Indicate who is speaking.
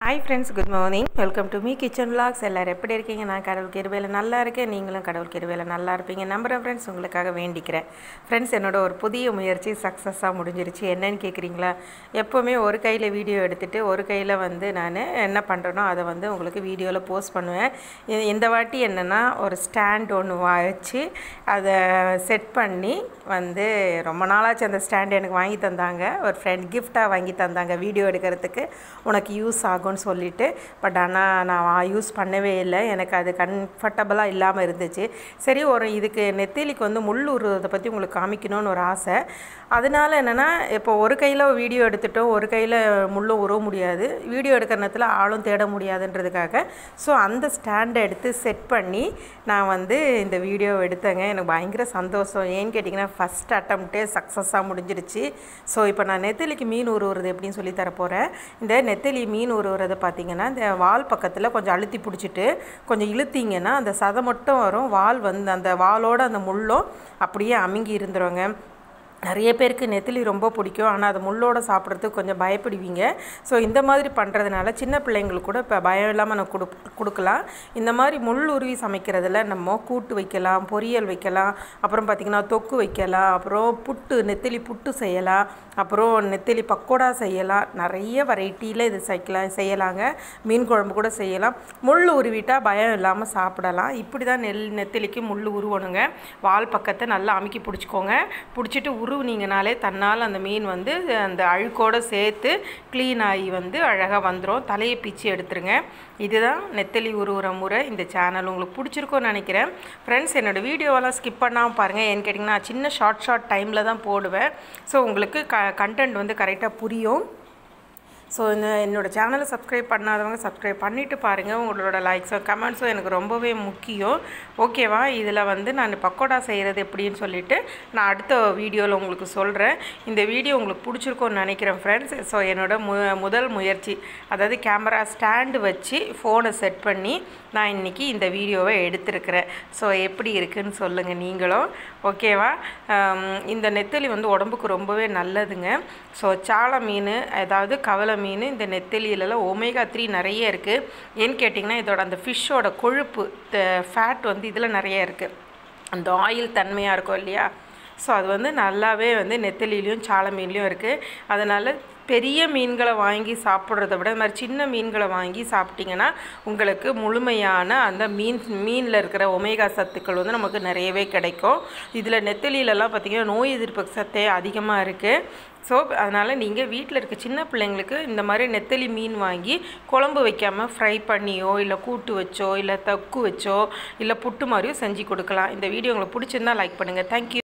Speaker 1: hi friends good morning welcome to me kitchen vlogs எல்லோரும் எப்படி இருக்கீங்க நான் கடவுள் கிருபையில் நல்லா இருக்கேன் நீங்களும் கடவுள் கிருபையில் நல்லா இருப்பீங்க நம்புகிறேன் ஃப்ரெண்ட்ஸ் உங்களுக்காக வேண்டிக்கிறேன் ஃப்ரெண்ட்ஸ் என்னோட ஒரு புதிய முயற்சி சக்ஸஸாக முடிஞ்சிருச்சு என்னன்னு கேட்குறீங்களா எப்போவுமே ஒரு கையில் வீடியோ எடுத்துகிட்டு ஒரு கையில் வந்து நான் என்ன பண்ணுறேனோ அதை வந்து உங்களுக்கு வீடியோவில் போஸ்ட் பண்ணுவேன் இ- இந்த வாட்டி என்னென்னா ஒரு ஸ்டாண்ட் ஒன்று வச்சு அதை செட் பண்ணி வந்து ரொம்ப நாளாச்சு அந்த ஸ்டாண்ட் எனக்கு வாங்கி தந்தாங்க ஒரு ஃப்ரெண்ட் கிஃப்டாக வாங்கி தந்தாங்க வீடியோ எடுக்கிறதுக்கு உனக்கு யூஸ் ஆகும்னு சொல்லிட்டு பட் ஆனால் நான் யூஸ் பண்ணவே இல்லை எனக்கு அது கம்ஃபர்டபுளாக இல்லாமல் இருந்துச்சு சரி ஒரு இதுக்கு நெத்திலிக்கு வந்து முள் உருவதை பற்றி உங்களுக்கு காமிக்கணும்னு ஒரு ஆசை அதனால என்னென்னா இப்போ ஒரு கையில் வீடியோ எடுத்துட்டோம் ஒரு கையில் முள்ளும் உருவ முடியாது வீடியோ எடுக்கிற நேரத்தில் ஆளும் தேட முடியாதுன்றதுக்காக ஸோ அந்த ஸ்டாண்டை எடுத்து செட் பண்ணி நான் வந்து இந்த வீடியோ எடுத்தேங்க எனக்கு பயங்கர சந்தோஷம் ஏன்னு கேட்டிங்கன்னா ஃபஸ்ட் அட்டம்ப்டே சக்ஸஸாக முடிஞ்சிருச்சு ஸோ இப்போ நான் நெத்திலிக்கு மீன் உருவுறது எப்படின்னு சொல்லி தரப்போகிறேன் இந்த நெத்திலி மீன் உருவுறது பார்த்தீங்கன்னா இந்த வால் பக்கத்தில் கொஞ்சம் அழுத்தி பிடிச்சிட்டு கொஞ்சம் இழுத்தீங்கன்னா அந்த சதை மட்டும் வரும் வால் வந்து அந்த வாலோட அந்த முள்ளும் அப்படியே அமுங்கி இருந்துருங்க நிறைய பேருக்கு நெத்திலி ரொம்ப பிடிக்கும் ஆனால் அது முள்ளோட சாப்பிட்றதுக்கு கொஞ்சம் பயப்படுவீங்க ஸோ இந்த மாதிரி பண்ணுறதுனால சின்ன பிள்ளைங்களுக்கு கூட இப்போ பயம் இல்லாமல் நம்ம கொடு கொடுக்கலாம் இந்த மாதிரி முள் உருவி சமைக்கிறதுல நம்ம கூட்டு வைக்கலாம் பொரியல் வைக்கலாம் அப்புறம் பார்த்திங்கன்னா தொக்கு வைக்கலாம் அப்புறம் புட்டு நெத்திலி புட்டு செய்யலாம் அப்புறம் நெத்திலி பக்கோடா செய்யலாம் நிறைய வெரைட்டியில் இது செய்யலாம் செய்யலாங்க மீன் குழம்பு கூட செய்யலாம் முள் உருவிட்டா பயம் இல்லாமல் சாப்பிடலாம் இப்படி தான் நெல் நெத்திலிக்கு முள் உருவணுங்க வால் பக்கத்தை நல்லா அமுக்கி பிடிச்சிக்கோங்க பிடிச்சிட்டு உருவுனீங்கனாலே தன்னால் அந்த மீன் வந்து அந்த அழுக்கோடு சேர்த்து க்ளீன் ஆகி வந்து அழகாக வந்துடும் தலையை பிச்சு எடுத்துருங்க இதுதான் நெத்தலி உருவுற முறை இந்த சேனல் உங்களுக்கு பிடிச்சிருக்கும்னு நினைக்கிறேன் ஃப்ரெண்ட்ஸ் என்னோடய வீடியோவெல்லாம் ஸ்கிப் பண்ணாமல் பாருங்கள் ஏன்னு கேட்டிங்கன்னா சின்ன ஷார்ட் ஷார்ட் டைமில் தான் போடுவேன் ஸோ உங்களுக்கு க கண்டென்ட் வந்து கரெக்டாக புரியும் ஸோ இந்த என்னோடய சேனலை சப்ஸ்கிரைப் பண்ணாதவங்க சப்ஸ்கிரைப் பண்ணிவிட்டு பாருங்கள் உங்களோட லைக்ஸும் கமெண்ட்ஸும் எனக்கு ரொம்பவே முக்கியம் ஓகேவா இதில் வந்து நான் பக்கோடா செய்கிறது எப்படின்னு சொல்லிட்டு நான் அடுத்த வீடியோவில் உங்களுக்கு சொல்கிறேன் இந்த வீடியோ உங்களுக்கு பிடிச்சிருக்கும்னு நினைக்கிறேன் ஃப்ரெண்ட்ஸ் ஸோ என்னோட மு முதல் முயற்சி அதாவது கேமரா ஸ்டாண்டு வச்சு ஃபோனை செட் பண்ணி நான் இன்றைக்கி இந்த வீடியோவை எடுத்திருக்கிறேன் ஸோ எப்படி இருக்குன்னு சொல்லுங்கள் நீங்களும் ஓகேவா ஆம், இந்த நெத்தலி வந்து உடம்புக்கு ரொம்பவே நல்லதுங்க ஸோ சாலை மீன் அதாவது கவலை மீன் இந்த நெத்தலியிலலாம் ஒமேகா த்ரீ நிறைய இருக்குது ஏன்னு கேட்டிங்கன்னா இதோட அந்த ஃபிஷ்ஷோட கொழுப்பு ஃபேட் வந்து இதில் நிறைய இருக்குது அந்த ஆயில் தன்மையாக இருக்கும் இல்லையா ஸோ அது வந்து நல்லாவே வந்து நெத்தலிலையும் சாலை மீன்லேயும் இருக்குது அதனால் பெரிய மீன்களை வாங்கி சாப்பிட்றத விட இந்த மாதிரி சின்ன மீன்களை வாங்கி சாப்பிட்டிங்கன்னா உங்களுக்கு முழுமையான அந்த மீன் மீனில் இருக்கிற ஒமேகா சத்துக்கள் வந்து நமக்கு நிறையவே கிடைக்கும் இதில் நெத்தலியிலலாம் பார்த்திங்கன்னா நோய் எதிர்ப்பு சத்தே அதிகமாக இருக்குது ஸோ அதனால் நீங்கள் வீட்டில் இருக்க சின்ன பிள்ளைங்களுக்கு இந்த மாதிரி நெத்தலி மீன் வாங்கி குழம்பு வைக்காமல் ஃப்ரை பண்ணியோ இல்லை கூட்டு வச்சோ இல்லை தக்கு வச்சோ இல்லை புட்டு மாதிரியோ செஞ்சு கொடுக்கலாம் இந்த வீடியோ உங்களுக்கு பிடிச்சிருந்தா லைக் பண்ணுங்கள் தேங்க்யூ